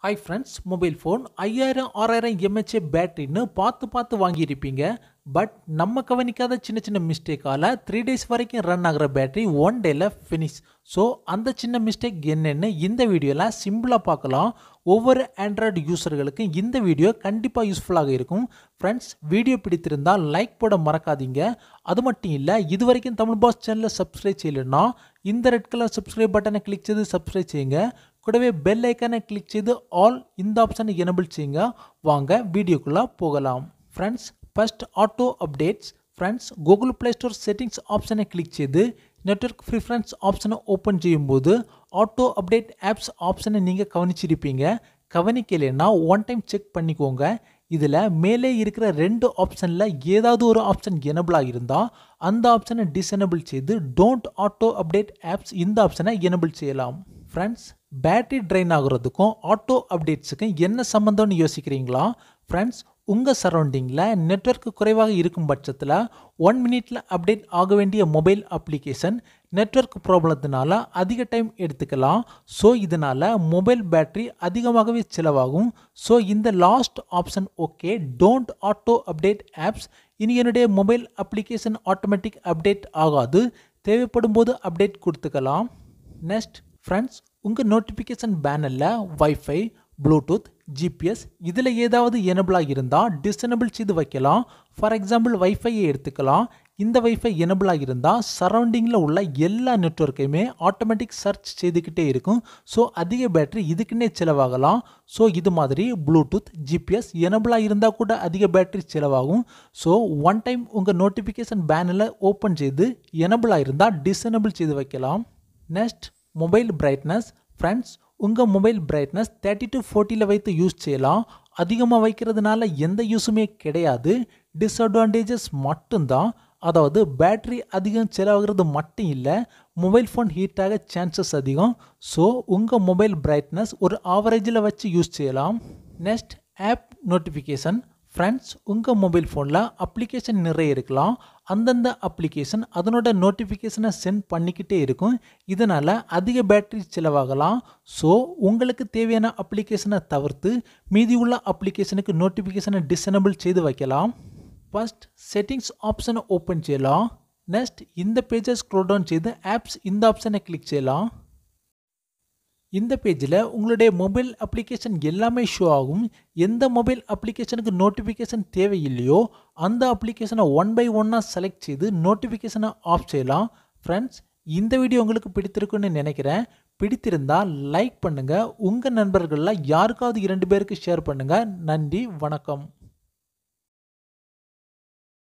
hi friends mobile phone ஐயாயிரம் ஆறாயிரம் MHA பேட்டரின்னு பார்த்து பார்த்து வாங்கியிருப்பீங்க பட் நம்ம கவனிக்காத சின்ன சின்ன மிஸ்டேக்கால் த்ரீ டேஸ் வரைக்கும் ரன் ஆகிற பேட்டரி ஒன் டேல ஃபினிஷ் ஸோ அந்த சின்ன மிஸ்டேக் என்னென்னு இந்த வீடியோவில் சிம்பிளாக பார்க்கலாம் ஒவ்வொரு ஆண்ட்ராய்டு யூசர்களுக்கும் இந்த வீடியோ கண்டிப்பாக யூஸ்ஃபுல்லாக இருக்கும் ஃப்ரெண்ட்ஸ் வீடியோ பிடித்திருந்தால் லைக் போட மறக்காதீங்க அது மட்டும் இல்லை இது வரைக்கும் தமிழ் பாஸ் சேனலை சப்ஸ்கிரைப் செய்யலைன்னா இந்த ரெட் கலர் சப்ஸ்கிரைப் பட்டனை கிளிக் செய்து சப்ஸ்கிரைப் செய்யுங்க கூடவே பெல் ஐக்கானை கிளிக் செய்து ஆல் இந்த ஆப்ஷனை எனபிள் செய்யுங்க வாங்க வீடியோக்குள்ளே போகலாம் friends first auto updates friends Google Play Store settings ஆப்ஷனை கிளிக் செய்து நெட்ஒர்க் ப்ரிஃபரன்ஸ் ஆப்ஷனை ஓப்பன் செய்யும்போது ஆட்டோ அப்டேட் ஆப்ஸ் ஆப்ஷனை நீங்கள் கவனிச்சிருப்பீங்க கவனிக்கலைன்னா ஒன் டைம் செக் பண்ணிக்கோங்க இதில் மேலே இருக்கிற ரெண்டு ஆப்ஷனில் ஏதாவது ஒரு ஆப்ஷன் எனபிளாக இருந்தால் அந்த ஆப்ஷனை டிசேனபிள் செய்து டோன்ட் ஆட்டோ அப்டேட் ஆப்ஸ் இந்த ஆப்ஷனை எனபிள் செய்யலாம் ஃப்ரெண்ட்ஸ் பேட்டரி ட்ரைன் ஆகுறதுக்கும் ஆட்டோ அப்டேட்ஸுக்கும் என்ன சம்மந்தம்னு யோசிக்கிறீங்களா ஃப்ரெண்ட்ஸ் உங்கள் சரௌண்டிங்கில் நெட்ஒர்க் குறைவாக இருக்கும் பட்சத்தில் ஒன் மினிட்ல அப்டேட் ஆக வேண்டிய மொபைல் அப்ளிகேஷன் நெட்ஒர்க் ப்ராப்ளத்தினால அதிக டைம் எடுத்துக்கலாம் ஸோ இதனால் மொபைல் பேட்டரி அதிகமாகவே செலவாகும் ஸோ இந்த last option okay don't auto update apps இனி என்னுடைய மொபைல் அப்ளிகேஷன் ஆட்டோமேட்டிக் அப்டேட் ஆகாது தேவைப்படும் போது அப்டேட் கொடுத்துக்கலாம் நெக்ஸ்ட் ஃப்ரெண்ட்ஸ் உங்கள் நோட்டிஃபிகேஷன் பேனலில் வைஃபை ப்ளூடூத் ஜிபிஎஸ் இதில் ஏதாவது எனபிளாக இருந்தால் டிசனபிள் செய்து வைக்கலாம் ஃபார் எக்ஸாம்பிள் வைஃபையை எடுத்துக்கலாம் இந்த வைஃபை எனபிளாக இருந்தால் சரௌண்டிங்கில் உள்ள எல்லா நெட்ஒர்க்கையுமே ஆட்டோமேட்டிக் சர்ச் செய்துக்கிட்டே இருக்கும் ஸோ அதிக பேட்டரி இதுக்குன்னே செலவாகலாம் ஸோ இது மாதிரி ப்ளூடூத் ஜிபிஎஸ் எனபிளாக இருந்தால் கூட அதிக பேட்டரி செலவாகும் ஸோ ஒன் டைம் உங்கள் நோட்டிஃபிகேஷன் பேனில் ஓப்பன் செய்து எனபிளாக இருந்தால் டிசனபிள் செய்து வைக்கலாம் நெக்ஸ்ட் மொபைல் பிரைட்னஸ் ஃப்ரெண்ட்ஸ் உங்கள் மொபைல் பிரைட்னஸ் தேர்ட்டி டு ஃபோர்ட்டியில் வைத்து யூஸ் செய்யலாம் அதிகமாக வைக்கிறதுனால எந்த யூஸுமே கிடையாது டிஸ்அட்வான்டேஜஸ் மட்டும்தான் அதாவது பேட்ரி அதிகம் செலவாகிறது மட்டும் இல்லை மொபைல் ஃபோன் ஹீட் ஆக சான்சஸ் அதிகம் ஸோ உங்கள் மொபைல் பிரைட்னஸ் ஒரு ஆவரேஜில் வச்சு யூஸ் செய்யலாம் நெக்ஸ்ட் ஆப் நோட்டிஃபிகேஷன் ஃப்ரெண்ட்ஸ் உங்கள் மொபைல் ஃபோனில் அப்ளிகேஷன் நிறைய இருக்கலாம் அந்தந்த அப்ளிகேஷன் அதனோட நோட்டிஃபிகேஷனை சென்ட் பண்ணிக்கிட்டே இருக்கும் இதனால் அதிக பேட்டரி செலவாகலாம் ஸோ உங்களுக்கு தேவையான அப்ளிகேஷனை தவிர்த்து மீதி உள்ள அப்ளிகேஷனுக்கு நோட்டிஃபிகேஷனை டிசனபிள் செய்து வைக்கலாம் ஃபர்ஸ்ட் செட்டிங்ஸ் ஆப்ஷனை ஓப்பன் செய்யலாம் நெக்ஸ்ட் இந்த பேஜை ஸ்க்ரோல் டவுன் செய்து ஆப்ஸ் இந்த ஆப்ஷனை கிளிக் செய்யலாம் இந்த பேஜில் உங்களுடைய மொபைல் அப்ளிகேஷன் எல்லாமே ஷோ ஆகும் எந்த மொபைல் அப்ளிகேஷனுக்கு நோட்டிஃபிகேஷன் தேவையில்லையோ அந்த அப்ளிகேஷனை ஒன் பை ஒன்னாக செலக்ட் செய்து நோட்டிஃபிகேஷனை ஆஃப் செய்யலாம் ஃப்ரெண்ட்ஸ் இந்த வீடியோ உங்களுக்கு பிடித்திருக்குன்னு நினைக்கிறேன் பிடித்திருந்தால் லைக் பண்ணுங்கள் உங்கள் நண்பர்களில் யாருக்காவது இரண்டு பேருக்கு ஷேர் பண்ணுங்கள் நன்றி வணக்கம்